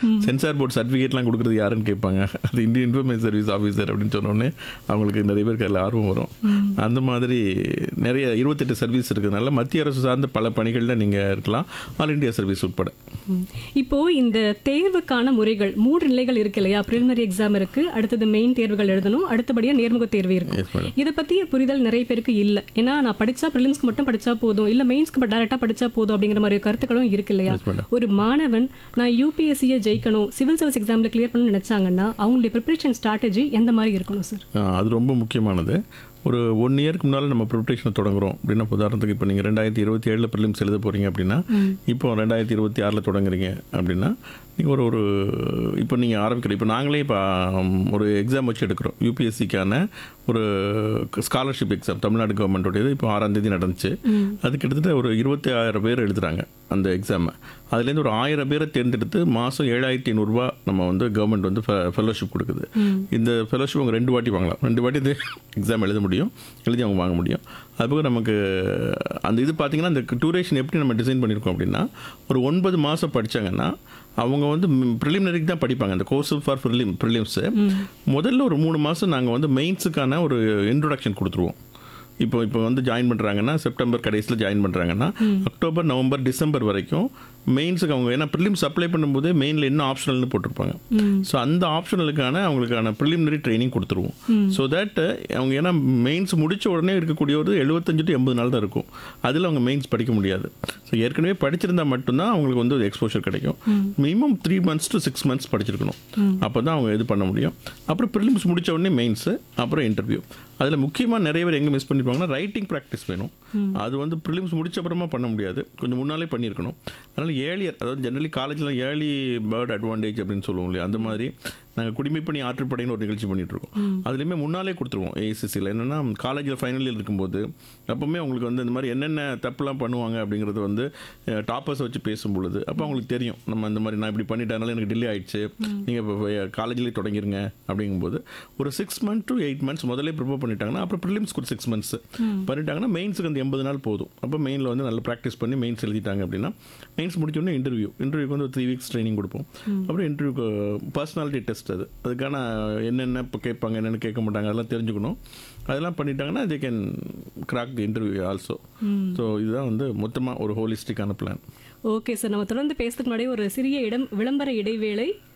Censor board சர்டிஃபிகேட்லாம் கொடுக்குறது யாருன்னு கேட்பாங்க அது இந்தியன் இன்ஃபர்மேஷன் சர்வீஸ் ஆஃபீஸர் அப்படின்னு சொன்ன உடனே அவங்களுக்கு நிறைய பேருக்கு அதில் ஆர்வம் வரும் அந்த மாதிரி நிறைய இருபத்தெட்டு சர்வீஸ் இருக்கிறதுனால மத்திய அரசு சார்ந்த பல பணிகளில் நீங்கள் இருக்கலாம் ஆல் இந்தியா சர்வீஸ் உட்பட ம். இப்போ இந்த தேர்வுக்கான முறைகள் மூன்று நிலைகள் இருக்கு இல்லையா ப்ரிலிமினரி எக்ஸாம் இருக்கு அடுத்தது மெயின் தேர்வுகள் எழுதணும் அடுத்தபடியா நேர்முக தேர்வு இருக்கு Yes, madam. இதை பத்தி புரிதல் நிறைய பேருக்கு இல்ல ஏன்னா நான் படிச்சா ப்ரிலிம்ஸ்க்கு மட்டும் படிச்சா போதும் இல்ல மெயின்ஸ்க்கு டைரக்டா படிச்சா போதும் அப்படிங்கிற மாதிரி கருத்துக்களும் இருக்கு இல்லையா Yes, madam. ஒரு மாணவன் நான் யூபிஎஸ்சியை ஜெயிக்கணும் சிவில் சர்வீஸ் எக்ஸாம்ல கிளியர் பண்ணணும்னு நினைச்சாங்கன்னா அவங்களுடைய ப்ரிப்பரேஷன் ஸ்ட்ராட்டஜி எந்த மாதிரி இருக்கணும் சார் ஆ, அது ரொம்ப முக்கியமானது ஒரு ஒன் இயர்க்கு முன்னால் நம்ம ப்ரிப்ரேஷனை தொடங்குறோம் அப்படின்னா இப்ப உதாரணத்துக்கு இப்போ நீங்கள் ரெண்டாயிரத்தி இருபத்தி ஏழில் ப்ரிலிம்ஸ் எழுத போகிறீங்க அப்படின்னா இப்போ ரெண்டாயிரத்தி இருபத்தி ஆறில் தொடங்குறீங்க அப்படின்னா நீங்கள் ஒரு ஒரு இப்போ நீங்கள் ஆரம்பிக்கிற இப்போ நாங்களே இப்போ ஆம், ஒரு எக்ஸாம் வச்சு எடுக்கிறோம் யூபிஎஸ்சிக்கான ஒரு ஸ்காலர்ஷிப் எக்ஸாம் தமிழ்நாடு கவர்மெண்ட்டோடையது இப்போ ஆறாம் தேதி நடந்துச்சு அது கிட்டத்தட்ட ஒரு இருபத்தி ஆயிரம் பேர் எழுதுறாங்க அந்த எக்ஸாமை அதுலேருந்து ஒரு ஆயிரம் பேரை தேர்ந்தெடுத்து மாதம் ஏழாயிரத்தி ஐநூறுரூவா நம்ம வந்து கவர்மெண்ட் வந்து ஃபெலோஷிப் கொடுக்குது இந்த ஃபெலோஷிப் அவங்க ரெண்டு வாட்டி வாங்கலாம் ரெண்டு வாட்டி இந்த எக்ஸாம் எழுத முடியும் எழுதி அவங்க வாங்க முடியும் அதுபோக நமக்கு அந்த இது பார்த்தீங்கன்னா அந்த டூரேஷன் எப்படி நம்ம டிசைன் பண்ணியிருக்கோம் அப்படின்னா ஒரு ஒன்பது மாதம் படிச்சாங்கன்னா அவங்க வந்து ப்ரிலிமினரிக்கு தான் படிப்பாங்க அந்த கோர்ஸ் ஃபார் ப்ரிலிம் ப்ரிலிம்ஸு முதல்ல ஒரு மூணு மாதம் நாங்கள் வந்து மெயின்ஸுக்கான ஒரு இன்ட்ரொடக்ஷன் கொடுத்துருவோம் இப்போ இப்போ வந்து ஜாயின் பண்ணுறாங்கன்னா செப்டம்பர் கடைசியில் ஜாயின் பண்ணுறாங்கன்னா அக்டோபர் நவம்பர் டிசம்பர் வரைக்கும் மெயின்ஸுக்கு அவங்க ஏன்னா ப்ரிலிம்ஸ் அப்ளை பண்ணும்போது மெயினில் என்ன ஆப்ஷனல்னு போட்டிருப்பாங்க ஸோ அந்த ஆப்ஷனலுக்கான அவங்களுக்கான ப்ரிலிமினரி ட்ரைனிங் கொடுத்துருவோம் ஸோ தட் அவங்க ஏன்னா மெயின்ஸ் முடிச்ச உடனே இருக்கக்கூடிய ஒரு எழுபத்தஞ்சு டு எண்பது நாள் தான் இருக்கும் அதில் அவங்க மெயின்ஸ் படிக்க முடியாது ஸோ ஏற்கனவே படிச்சிருந்தா மட்டும்தான் அவங்களுக்கு வந்து ஒரு எக்ஸ்போஷர் கிடைக்கும் minimum three months to six months படிச்சிருக்கணும் அப்போ தான் அவங்க இது பண்ண முடியும் அப்புறம் ப்ரிலிம்ஸ் முடிச்ச உடனே மெயின்ஸு அப்புறம் இன்டர்வியூ அதில் முக்கியமாக நிறைய பேர் எங்கே மிஸ் பண்ணிருப்பாங்கன்னா ரைட்டிங் ப்ராக்டிஸ் வேணும் அது வந்து ப்ரிலிம்ஸ் முடிச்ச அப்புறமா பண்ண முடியாது கொஞ்சம் முன்னாலே பண்ணியிருக்கணும் அதனால் ஏர்லியர் அதாவது ஜென்ரலி காலேஜில் ஏர்லி பேர்ட் அட்வான்டேஜ் அப்படின்னு சொல்லுவோம் இல்லையா அந்த மாதிரி நாங்கள் குடிமைப்பணி ஆற்றுப்படைன்னு ஒரு நிகழ்ச்சி பண்ணிட்டு இருக்கோம் அதுலேயுமே முன்னாலே கொடுத்துருவோம் ஏசிசியில் என்னென்னா காலேஜில் ஃபைனல் இயர் இருக்கும்போது அப்போவுமே அவங்களுக்கு வந்து இந்த மாதிரி என்னென்ன தப்புலாம் பண்ணுவாங்க அப்படிங்கிறது வந்து டாப்பர்ஸை வச்சு பேசும் பொழுது அப்போ அவங்களுக்கு தெரியும் நம்ம இந்த மாதிரி நான் இப்படி பண்ணிட்டனால எனக்கு டிலே ஆயிடுச்சு நீங்கள் இப்போ காலேஜ்லேயே தொடங்கிருங்க அப்படிங்கும்போது ஒரு six month to eight months முதல்ல ப்ரிப்பேர் பண்ணிட்டாங்கன்னா அப்புறம் ப்ரிலிம்ஸ்க்கு ஒரு சிக்ஸ் மந்த்ஸ் பண்ணிட்டாங்கன்னா மெயின்ஸுக்கு அந்த எண்பது நாள் போதும் அப்போ மெயினில் வந்து நல்லா ப்ராக்டிஸ் பண்ணி மெயின்ஸ் எழுதிட்டாங்க அப்படின்னா மெயின்ஸ் முடிச்சோடனே இன்டர்வியூ இன்டர்வியூக்கு வந்து ஒரு த்ரீ வீக்ஸ் ட்ரைனிங் கொடுப்போம் அப்புறம் இன்டர்வியூக்கு பர்சனாலிட்டி டெஸ்ட் அது அதுக்கான என்னென்ன இப்போ கேட்பாங்க என்னென்ன கேட்க மாட்டாங்க அதெல்லாம் தெரிஞ்சுக்கணும் அதெல்லாம் பண்ணிட்டாங்கன்னா they can crack the interview also so இதுதான் வந்து மொத்தமாக ஒரு ஹோலிஸ்டிக்கான பிளான் ஓகே சார் நம்ம தொடர்ந்து பேசுறதுக்கு முன்னாடி ஒரு சிறிய இடம் விளம்பர இடைவேளை